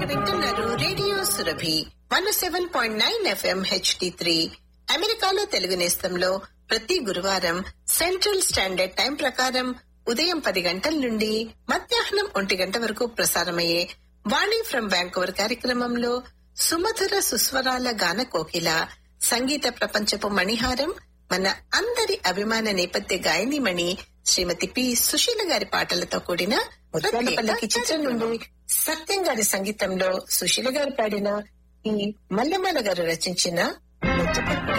వింటున్నారు radio Surabhi one seven point nine FM HD three అమెరికాలో తెలుగు నేస్తంలో ప్రతి గురువారం సెంట్రల్ స్టాండర్డ్ టైం ప్రకారం ఉదయం పది గంటల నుండి మధ్యాహ్నం ఒంటి గంట వరకు ప్రసారమయ్యే వాణి ఫ్రం బ్యాంకోవర్ కార్యక్రమంలో సుమధుర సుస్వరాల గాన కోకిల సంగీత ప్రపంచపు మణిహారం మన అందరి అభిమాన నేపథ్య గాయనిమణి శ్రీమతి పి సుశీల గారి పాటలతో కూడిన ముత్యాల పల్లకి చిత్రం నుండి సత్యం గారి సంగీతంలో సుశీల గారు పాడిన ఈ మల్లెమాల గారు రచించిన ముద్దు